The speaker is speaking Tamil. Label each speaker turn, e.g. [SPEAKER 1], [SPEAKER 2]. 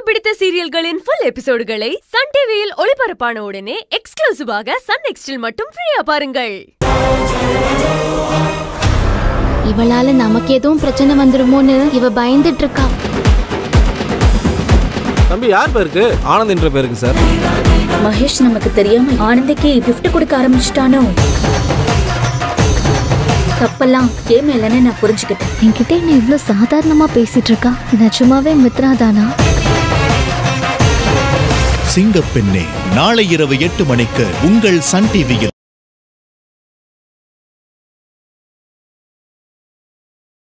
[SPEAKER 1] பிடித்த சீரியல்களின் ஃபுல் எபிசோடுகளை சன் டிவியில் ஒளிபரப்பான உடனே எக்ஸ்க்ளூசிவாக சன் நெக்ஸ்டில் மட்டும் ஃப்ரீயா பாருங்கள்
[SPEAKER 2] இவளால நமக்கு எதுவும் பிரச்சனை வந்துருமோன்னு இவ பயந்துட்டு இருக்கா
[SPEAKER 3] தம்பி யார் பேருக்கு ஆனந்த் என்ற பேருக்கு சார்
[SPEAKER 4] மகேஷ் நமக்கு தெரியாம ஆனந்திக்கு கிஃப்ட் கொடுக்க ஆரம்பிச்சிட்டானோ தப்பெல்லாம் ஏ மேலன்னு நான் புரிஞ்சுக்கிட்டேன்
[SPEAKER 2] என்கிட்ட என்ன இவ்ளோ சாதாரணமா பேசிட்டு இருக்கா நிஜமாவே மித்ராதானா
[SPEAKER 5] சிங்கப்பெண்ணே நாளை இரவு எட்டு மணிக்கு உங்கள் சன் டிவியில்